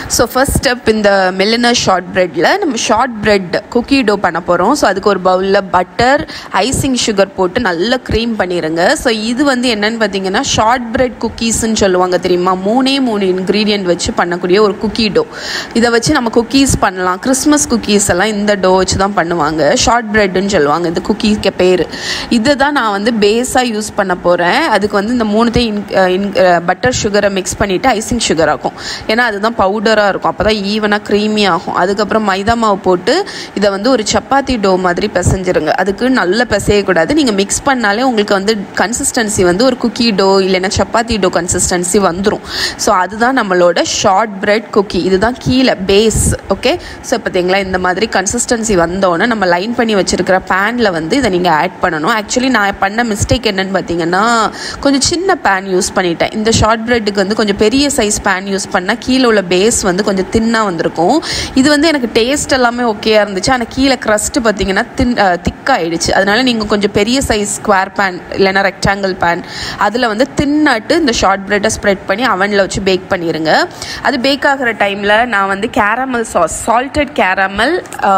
so first step இந்த மெல்லினர் short ப்ரெட்டில் நம்ம short bread cookie to பண்ண போகிறோம் ஸோ அதுக்கு ஒரு பவுலில் பட்டர் ஐசிங் சுகர் போட்டு நல்லா க்ரீம் பண்ணிடுங்க ஸோ இது வந்து என்னன்னு பார்த்தீங்கன்னா ஷார்ட் பிரெட் குக்கீஸ்ன்னு சொல்லுவாங்க தெரியுமா மூணே மூணு இன்க்ரீடியன்ட் வச்சு பண்ணக்கூடிய ஒரு குக்கி டோ இதை வச்சு நம்ம குக்கீஸ் பண்ணலாம் கிறிஸ்மஸ் குக்கீஸ் எல்லாம் இந்த டோ வச்சு தான் பண்ணுவாங்க ஷார்ட் பிரெட்னு சொல்லுவாங்க இந்த குக்கீக்கு பேர் இதை தான் நான் வந்து பேஸாக யூஸ் பண்ண போகிறேன் அதுக்கு வந்து இந்த மூணுத்தையும் இன் பட்டர் சுகரை மிக்ஸ் பண்ணிவிட்டு ஐசிங் சுகர் ஆகும் ஏன்னா அதுதான் பவுடராக இருக்கும் அப்போ தான் ஈவனாக க்ரீமி ஆகும் அதுக்கப்புறம் மைதா மாவு போட்டு இதை வந்து ஒரு சப்பாத்தி டோ மாதிரி பிசைஞ்சிருங்க அதுக்கு நல்ல பிசையக்கூடாது நீங்கள் மிக்ஸ் பண்ணாலே உங்களுக்கு வந்து கன்சிஸ்டன்சி வந்து ஒரு குக்கி டோ இல்லைன்னா சப்பாத்தி டோ கன்சிஸ்டன்சி வந்துடும் ஸோ அதுதான் நம்மளோட ஷார்ட் பிரெட் குக்கி இதுதான் கீழே பேஸ் ஓகே ஸோ பார்த்தீங்களா இந்த மாதிரி கன்சிஸ்டன்சி வந்தோடனே நம்ம லைன் பண்ணி வச்சுருக்கிற பேனில் வந்து இதை நீங்கள் ஆட் பண்ணணும் ஆக்சுவலி நான் பண்ண மிஸ்டேக் என்னன்னு பார்த்தீங்கன்னா கொஞ்சம் சின்ன பேன் யூஸ் பண்ணிட்டேன் இந்த ஷார்ட் பிரெட்டுக்கு வந்து கொஞ்சம் பெரிய சைஸ் பேன் யூஸ் பண்ணால் கீழே உள்ள பேஸ் வந்து கொஞ்சம் தின்னாக வந்திருக்கும் இது வந்து எனக்கு டேஸ்ட் எல்லாமே ஓகேயா இருந்துச்சு ஆனால் கீழே க்ரஸ்ட்டு பார்த்தீங்கன்னா தின் திக்காயிடுச்சு அதனால நீங்கள் கொஞ்சம் பெரிய சைஸ் ஸ்கொயர் பேன் இல்லைன்னா ரெக்டாங்கிள் பேன் அதில் வந்து தின்னாட்டு இந்த ஷார்ட் பிரெட்டை ஸ்ப்ரெட் பண்ணி அவனில் வச்சு பேக் பண்ணிடுங்க அது பேக் ஆகிற டைமில் நான் வந்து caramel sauce salted caramel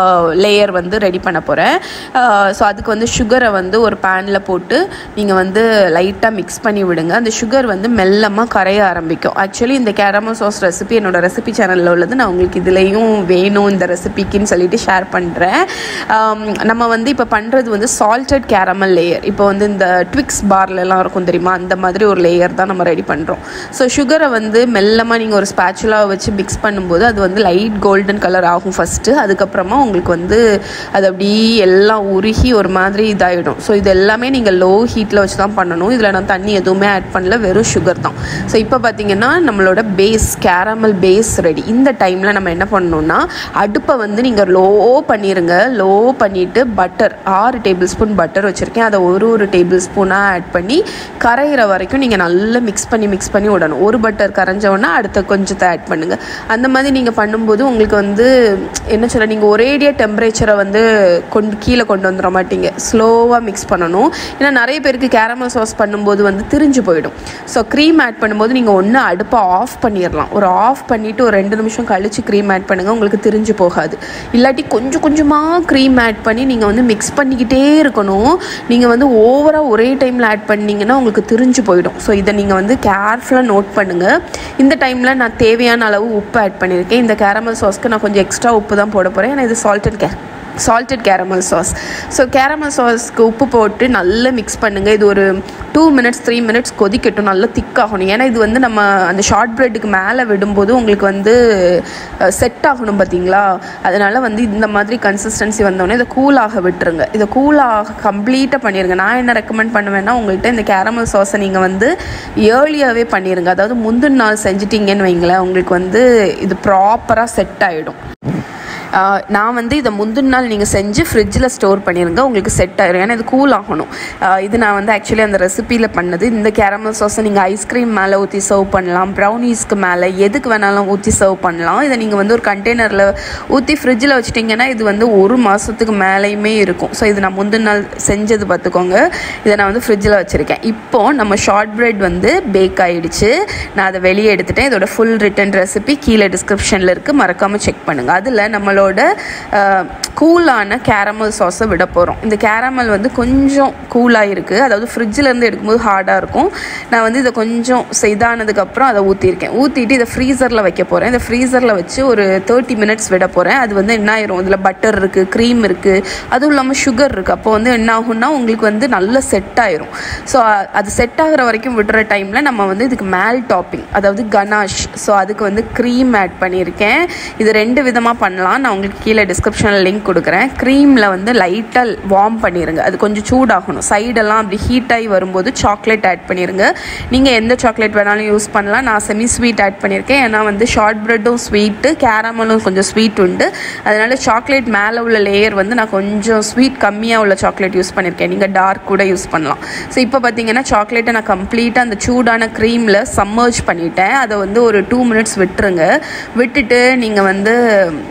layer வந்து ரெடி பண்ண போகிறேன் ஸோ அதுக்கு வந்து சுகரை வந்து ஒரு பேனில் போட்டு நீங்கள் வந்து லைட்டாக மிக்ஸ் பண்ணி விடுங்க அந்த சுகர் வந்து மெல்லமாக கரைய ஆரம்பிக்கும் ஆக்சுவலி இந்த கேரமல் சாஸ் ரெசிபி என்னோட ரெசிபி சேனலில் உள்ளது நான் உங்களுக்கு இதுலேயும் வேணும் இந்த ரெசிபிக்குன்னு சொல்லிட்டு ஷேர் பண்ணுறேன் நம்ம வந்து இப்போ பண்ணுறது வந்து சால்டட் கேரமல் லேயர் இப்போ வந்து இந்த ட்விக்ஸ் பார்லலாம் இருக்கும் தெரியுமா அந்த மாதிரி ஒரு லேயர் தான் நம்ம ரெடி பண்ணுறோம் ஸோ சுகரை வந்து மெல்லமாக நீங்கள் ஒரு ஸ்பேச்சுலாக வச்சு மிக்ஸ் பண்ணும்போது அது வந்து லைட் கோல்டன் கலர் ஆகும் ஃபஸ்ட்டு அதுக்கப்புறமா உங்களுக்கு வந்து அது அப்படியே எல்லாம் உருகி ஒரு மாதிரி இதாகிடும் ஸோ இது எல்லாமே நீங்கள் லோ ஹீட்டில் வச்சு தான் பண்ணணும் இதில் நான் தண்ணி எதுவுமே ஆட் பண்ணல வெறும் சுகர் தான் ஸோ இப்போ பார்த்தீங்கன்னா நம்மளோட பேஸ் கேரமல் பேஸ் ரெடி இந்த டைமில் நம்ம என்ன பண்ணணும்னா அடுப்பை வந்து நீங்கள் லோ பண்ணிடுங்க லோ பண்ணிவிட்டு பட்டர் ஆறு டேபிள் ஸ்பூன் பட்டர் வச்சுருக்கேன் அதை ஒரு ஒரு டேபிள் ஸ்பூனாக ஆட் பண்ணி கரையிற வரைக்கும் நீங்கள் நல்லா மிக்ஸ் பண்ணி மிக்ஸ் பண்ணி விடணும் ஒரு பட்டர் கரைஞ்சோன்னா அடுத்த கொஞ்சத்தை ஆட் பண்ணுங்கள் அந்த மாதிரி நீங்கள் பண்ணும்போது உங்களுக்கு வந்து என்ன சொல்ல நீங்கள் ஒரேடியாக டெம்பரேச்சரை வந்து கொண்டு கீழே கொண்டு வந்துட மாட்டீங்க ஸ்லோவாக மிக்ஸ் பண்ணணும் ஏன்னா நிறைய பேருக்கு கேரமல் சாஸ் பண்ணும்போது வந்து திரிஞ்சு போயிடும் ஸோ க்ரீம் ஆட் பண்ணும்போது நீங்கள் ஒன்று அடுப்பை ஆஃப் பண்ணிடலாம் ஒரு ஆஃப் பண்ணிவிட்டு ஒரு ரெண்டு நிமிஷம் கழித்து க்ரீம் ஆட் பண்ணுங்கள் உங்களுக்கு திரிஞ்சு போகாது இல்லாட்டி கொஞ்சம் கொஞ்சமாக க்ரீம் ஆட் பண்ணி நீங்கள் வந்து மிக்ஸ் பண்ணிக்கிட்டே இருக்கணும் நீங்கள் வந்து ஓவராக ஒரே டைமில் ஆட் பண்ணிங்கன்னா உங்களுக்கு திரிஞ்சு போயிடும் ஸோ இதை நீங்கள் வந்து கேர்ஃபுல்லாக நோட் பண்ணுங்கள் இந்த டைமில் நான் தேவையான அளவு உப்பு ஆட் பண்ணியிருக்கேன் இந்த கேரமல் சாஸ்க்கு நான் கொஞ்சம் எக்ஸ்ட்ரா உப்பு தான் போட போகிறேன் ஏன்னா இது சால்டட் கே salted caramel sauce so caramel சாஸ்க்கு உப்பு போட்டு நல்லா மிக்ஸ் பண்ணுங்கள் இது ஒரு டூ மினிட்ஸ் த்ரீ மினிட்ஸ் கொதிக்கட்டும் நல்லா திக்காகணும் ஏன்னா இது வந்து நம்ம அந்த ஷார்ட் ப்ரெட்டுக்கு மேலே விடும்போது உங்களுக்கு வந்து செட் ஆகணும் பார்த்தீங்களா அதனால் வந்து இந்த மாதிரி கன்சிஸ்டன்சி வந்தோடனே இதை கூலாக விட்டுருங்க இதை கூலாக கம்ப்ளீட்டாக பண்ணிடுங்க நான் என்ன ரெக்கமெண்ட் பண்ணுவேன்னா உங்கள்கிட்ட இந்த கேரமல் சாஸை நீங்கள் வந்து ஏர்லியாகவே பண்ணிடுங்க அதாவது முந்தின நாள் செஞ்சிட்டிங்கன்னு வைங்களேன் உங்களுக்கு வந்து இது ப்ராப்பராக செட் ஆகிடும் நான் வந்து இதை முந்தின நாள் நீங்கள் செஞ்சு ஃப்ரிட்ஜில் ஸ்டோர் பண்ணிடுங்க உங்களுக்கு செட் ஆயிரும் ஏன்னா இது கூல் ஆகணும் இது நான் வந்து ஆக்சுவலி அந்த ரெசிப்பியில் பண்ணது இந்த கேரமல் சாஸை நீங்கள் ஐஸ்கிரீம் மேலே ஊற்றி சர்வ் பண்ணலாம் ப்ரௌனீஸ்க்கு மேலே எதுக்கு வேணாலும் ஊற்றி சர்வ் பண்ணலாம் இதை நீங்கள் வந்து ஒரு கண்டெய்னரில் ஊற்றி ஃப்ரிட்ஜில் வச்சுட்டிங்கன்னா இது வந்து ஒரு மாதத்துக்கு மேலேயுமே இருக்கும் ஸோ இது நான் முந்தின நாள் செஞ்சது பார்த்துக்கோங்க இதை நான் வந்து ஃப்ரிட்ஜில் வச்சுருக்கேன் இப்போது நம்ம ஷார்ட் ப்ரெட் வந்து பேக் ஆகிடுச்சு நான் அதை வெளியே எடுத்துட்டேன் இதோட ஃபுல் ரிட்டன் ரெசிபி கீழே டிஸ்கிரிப்ஷனில் இருக்குது மறக்காமல் செக் பண்ணுங்கள் அதில் நம்மளோட நம்மளோட கூலான கேரமல் சாஸை விட போகிறோம் இந்த கேரமல் வந்து கொஞ்சம் கூலாக இருக்குது அதாவது ஃப்ரிட்ஜிலேருந்து எடுக்கும்போது ஹார்டாக இருக்கும் நான் வந்து இதை கொஞ்சம் இதானதுக்கப்புறம் அதை ஊற்றிருக்கேன் ஊற்றிட்டு இதை ஃப்ரீசரில் வைக்க போகிறேன் இந்த ஃப்ரீசரில் வச்சு ஒரு தேர்ட்டி மினிட்ஸ் விட போகிறேன் அது வந்து என்ன ஆயிரும் இதில் பட்டர் இருக்குது க்ரீம் இருக்குது அதுவும் இல்லாமல் சுகர் இருக்குது அப்போ வந்து என்ன ஆகும்னா உங்களுக்கு வந்து நல்ல செட் ஆயிரும் ஸோ அது செட் ஆகிற வரைக்கும் விடுற டைமில் நம்ம வந்து இதுக்கு மேல் டாப்பிங் அதாவது கனாஷ் ஸோ அதுக்கு வந்து க்ரீம் ஆட் பண்ணியிருக்கேன் இது ரெண்டு விதமாக பண்ணலாம் நான் உங்களுக்கு கீழே டிஸ்கிரிப்ஷனில் லிங்க் கொடுக்குறேன் க்ரீமில் வந்து லைட்டாக வார்ம் பண்ணிடுங்க அது கொஞ்சம் சூடாகணும் சைடெல்லாம் அப்படி ஹீட் ஆகி வரும்போது சாக்லேட் ஆட் பண்ணிடுங்க நீங்கள் எந்த சாக்லேட் வேணாலும் யூஸ் பண்ணலாம் நான் செமி ஸ்வீட் ஆட் பண்ணியிருக்கேன் ஏன்னா வந்து ஷார்ட் ப்ரெட்டும் ஸ்வீட்டு கேரமலும் கொஞ்சம் ஸ்வீட் உண்டு அதனால் சாக்லேட் மேலே உள்ள லேயர் வந்து நான் கொஞ்சம் ஸ்வீட் கம்மியாக உள்ள சாக்லேட் யூஸ் பண்ணியிருக்கேன் நீங்கள் டார்க் கூட யூஸ் பண்ணலாம் ஸோ இப்போ பார்த்தீங்கன்னா சாக்லேட்டை நான் கம்ப்ளீட்டாக அந்த சூடான க்ரீமில் சம்மர்ஜ் பண்ணிட்டேன் அதை வந்து ஒரு டூ மினிட்ஸ் விட்டுருங்க விட்டுட்டு நீங்கள் வந்து கொஞ்சம் ஷை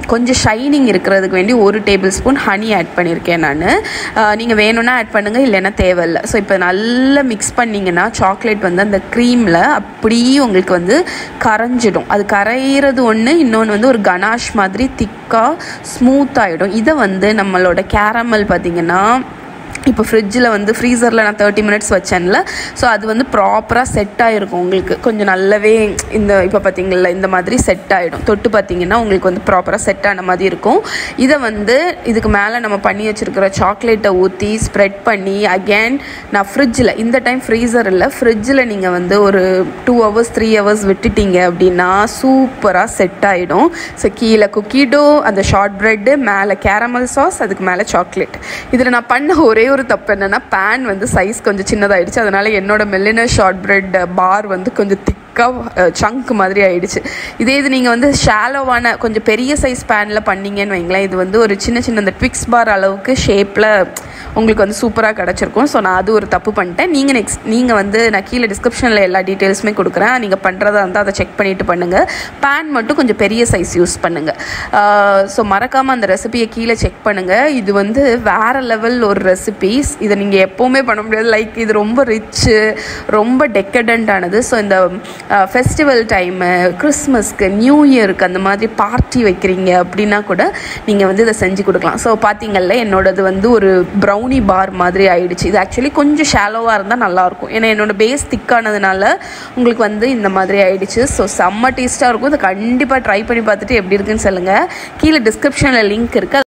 ஷைனிங் இருக்கிறதுக்கு வேண்டி ஒரு டேபிள் ஸ்பூன் ஹனி ஆட் பண்ணியிருக்கேன் நான் நீங்கள் வேணும்னா ஆட் பண்ணுங்கள் இல்லைன்னா தேவையில்லை ஸோ இப்போ நல்லா மிக்ஸ் பண்ணிங்கன்னா சாக்லேட் வந்து அந்த க்ரீமில் அப்படியே உங்களுக்கு வந்து கரைஞ்சிடும் அது கரையிறது ஒன்று இன்னொன்று வந்து ஒரு கனாஷ் மாதிரி திக்காக ஸ்மூத் ஆகிடும் இதை வந்து நம்மளோட கேரமல் பார்த்திங்கன்னா இப்போ ஃப்ரிட்ஜில் வந்து ஃப்ரீசரில் நான் தேர்ட்டி மினிட்ஸ் வச்சேன்ல ஸோ அது வந்து ப்ராப்பராக செட் ஆகிருக்கும் உங்களுக்கு கொஞ்சம் நல்லாவே இந்த இப்போ பார்த்தீங்களா இந்த மாதிரி செட் ஆகிடும் தொட்டு பார்த்தீங்கன்னா உங்களுக்கு வந்து ப்ராப்பராக செட் ஆன மாதிரி இருக்கும் இதை வந்து இதுக்கு மேலே நம்ம பண்ணி வச்சுருக்கிற சாக்லேட்டை ஊற்றி ஸ்ப்ரெட் பண்ணி அகேன் நான் ஃப்ரிட்ஜில் இந்த டைம் ஃப்ரீசர் இல்லை ஃப்ரிட்ஜில் நீங்கள் வந்து ஒரு டூ ஹவர்ஸ் த்ரீ ஹவர்ஸ் விட்டுட்டீங்க அப்படின்னா சூப்பராக செட் ஆகிடும் ஸோ கீழே குக்கீடோ அந்த ஷார்ட் ப்ரெட்டு மேலே கேரமல் சாஸ் அதுக்கு மேலே சாக்லேட் இதில் நான் பண்ண ஒரே ஒரு தப்பு என்னென்னா பேன் வந்து சைஸ் கொஞ்சம் சின்னதாகிடுச்சு அதனால் என்னோட மெல்லின ஷார்ட் பிரெட் பார் வந்து கொஞ்சம் திக்காக சங்க் மாதிரி ஆயிடுச்சு இதே இது நீங்கள் வந்து ஷாலோவான கொஞ்சம் பெரிய சைஸ் பேனில் பண்ணீங்கன்னு வைங்களேன் இது வந்து ஒரு சின்ன சின்ன இந்த ட்விக்ஸ் பார் அளவுக்கு ஷேப்பில் உங்களுக்கு வந்து சூப்பராக கிடச்சிருக்கும் ஸோ நான் அது ஒரு தப்பு பண்ணிட்டேன் நீங்கள் நெக்ஸ்ட் நீங்கள் வந்து நான் கீழே டிஸ்கிரிப்ஷனில் எல்லா டீட்டெயில்ஸுமே கொடுக்குறேன் நீங்கள் பண்ணுறதா இருந்தால் அதை செக் பண்ணிவிட்டு பண்ணுங்கள் பேன் மட்டும் கொஞ்சம் பெரிய சைஸ் யூஸ் பண்ணுங்கள் ஸோ மறக்காமல் அந்த ரெசிபியை கீழே செக் பண்ணுங்கள் இது வந்து வேறு லெவல் ஒரு ரெசிபீஸ் இதை நீங்கள் எப்போவுமே பண்ண முடியாது லைக் இது ரொம்ப ரிச்சு ரொம்ப டெக்கடண்ட் ஆனது ஸோ இந்த ஃபெஸ்டிவல் டைமு கிறிஸ்மஸ்க்கு நியூ இயருக்கு அந்த மாதிரி பார்ட்டி வைக்கிறீங்க அப்படின்னா கூட நீங்கள் வந்து இதை செஞ்சு கொடுக்கலாம் ஸோ பார்த்தீங்கல்ல என்னோடது வந்து ஒரு ப்ரௌனி பார் மாதிரி ஆயிடுச்சு இது ஆக்சுவலி கொஞ்சம் ஷாலோவாக இருந்தால் நல்லாயிருக்கும் ஏன்னா என்னோட பேஸ் திக்கானதுனால உங்களுக்கு வந்து இந்த மாதிரி ஆயிடுச்சு ஸோ செம்ம டேஸ்ட்டாக இருக்கும் இதை கண்டிப்பாக ட்ரை பண்ணி பார்த்துட்டு எப்படி இருக்குன்னு சொல்லுங்கள் கீழே டிஸ்கிரிப்ஷனில் லிங்க் இருக்குது